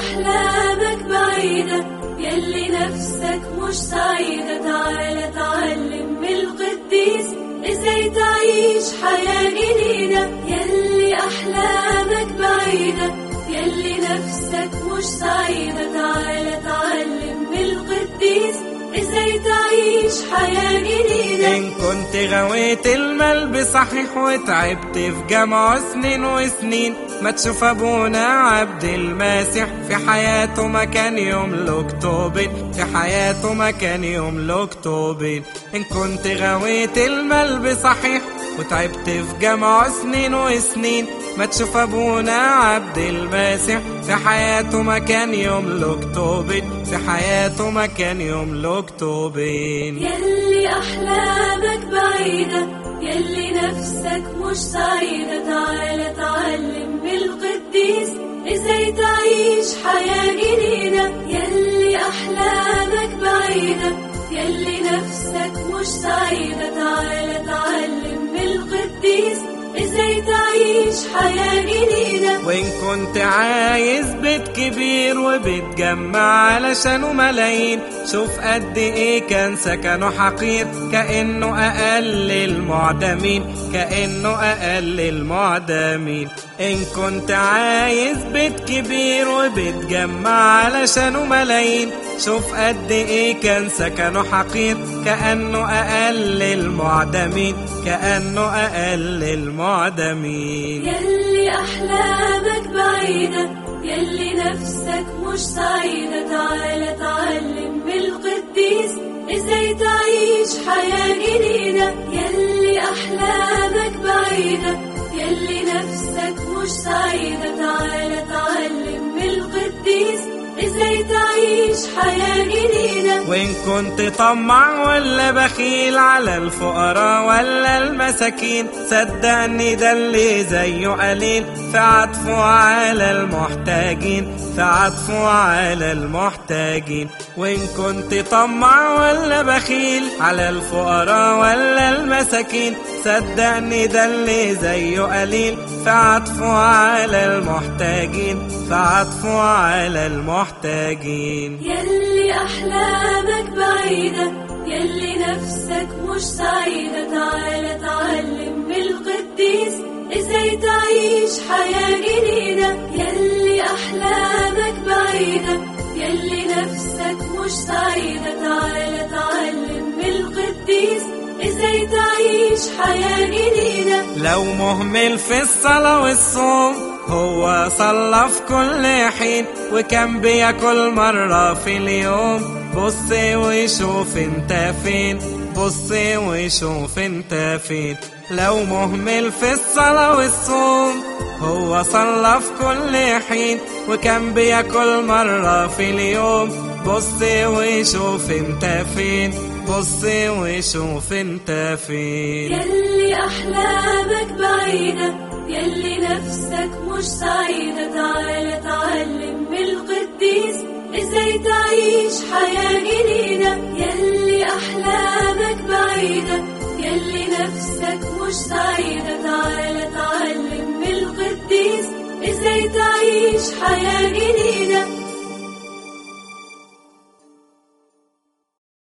أحلامك بعيدة يلي نفسك مش سعيدة تعال تعلم من القديس ازاي تعيش حياة جديدة يلي أحلامك بعيدة يلي نفسك مش سعيدة تعال تعلم من القديس ازاي تعيش حياة جديدة إن كنت غويت الملب صحيح وتعبت في جامعة سنين وسنين ما تشوف أبونا عبد الماسح في حياته ما كان يملك توبين في حياته ما كان يملك توبين إن كنت غويت الملب صحيح وتعبت في جامعة سنين وسنين ما تشوف أبونا عبد الماسح في حياته ما كان يملك توبين في حياته ما كان يملك توبين يلي أحلامك بعيدة يلي نفسك مش سعيدة تعال تعلم بالقديس ازاي تعيش حياة جديدة يلي أحلامك بعيدة يلي نفسك مش سعيدة تعال تعلم بالقديس ازاي تعيش حياة جديدة وإن كنت عايز بيت كبير وبتجمع علشانه ملايين شوف قد إيه كان سكنه حقير كأنه أقل المعدمين كأنه أقل المعدمين إن كنت عايز بيت كبير وبتجمع علشانه ملايين شوف قد إيه كان سكنه حقير كأنه أقل المعدمين كأنه أقل المعدمين يلي أحلامك بعيدة يلي نفسك مش سعيدة تعال تعلم بالقديس ازاي تعيش حياة جديدة يلي أحلامك بعيدة يلي نفسك مش سعيدة تعال تعلم بالقديس ازاي تعيش حياة جديدة وإن كنت طماع ولا بخيل على الفقراء ولا المساكين صدقني ده اللي زيه قليل في عطفه على المحتاجين في عطفه على المحتاجين وإن كنت طماع ولا بخيل على الفقراء ولا المساكين صدقني ده اللي زيه قليل في عطفه على المحتاجين في عطفه على المحتاجين يلي أحلامك بعيدة يلي نفسك مش سعيدة تعال تعلم بالقديس ازاي تعيش حياة جديدة يلي أحلامك بعيدة يلي نفسك مش سعيدة تعال تعلم بالقديس ازاي تعيش حياة جديدة لو مهمل في الصلاة والصوم هو صلى في كل حين وكان بياكل مرة في اليوم بص وشوف انت فين بص وشوف انت فين لو مهمل في الصلاة والصوم هو صلى في كل حين وكان بياكل مرة في اليوم بص وشوف انت فين بص وشوف انت فين يلي أحلامك بعيدة يلي نفسك مش سعيدة تعال تعلم بالقديس ازاي تعيش حياة جديدة يلي أحلامك بعيدة يلي نفسك مش سعيدة تعال تعلم بالقديس ازاي تعيش حياة جديدة